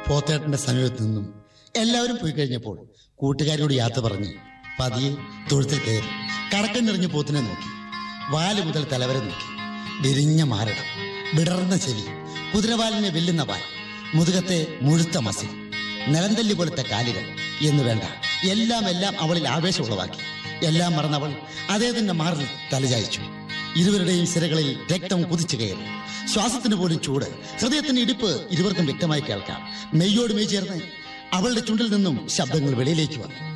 പോത്തേട്ടന്റെ സമീപത്ത് നിന്നും എല്ലാവരും പോയി കഴിഞ്ഞപ്പോൾ കൂട്ടുകാരോട് യാത്ര പറഞ്ഞ് പതിയെ തൊഴുത്തിൽ കയറി കടക്കൻ നിറഞ്ഞ പോത്തിനെ നോക്കി വാല് മുതൽ തലവരെ നോക്കി വിരിഞ്ഞ മാരടം വിടർന്ന ചെവി കുതിരവാലിനെ വെല്ലുന്ന വാൽ മുതുകത്തെ മുഴുത്ത മസിൽ നിലന്തല്ലി പോലത്തെ കാലുകൾ എന്ന് വേണ്ട എല്ലാം എല്ലാം അവളിൽ ആവേശം ഉളവാക്കി എല്ലാം മറന്നവൾ അദ്ദേഹത്തിന്റെ മാറിൽ തലചായിച്ചു ഇരുവരുടെയും സിരകളിൽ രക്തം കുതിച്ചു കയറി ശ്വാസത്തിന് പോലും ചൂട് ഹൃദയത്തിന്റെ ഇടിപ്പ് ഇരുവർക്കും വ്യക്തമായി കേൾക്കാം മെയ്യോട് മെയ് ചേർന്ന് അവളുടെ ചുണ്ടിൽ നിന്നും ശബ്ദങ്ങൾ വെളിയിലേക്ക് വന്നു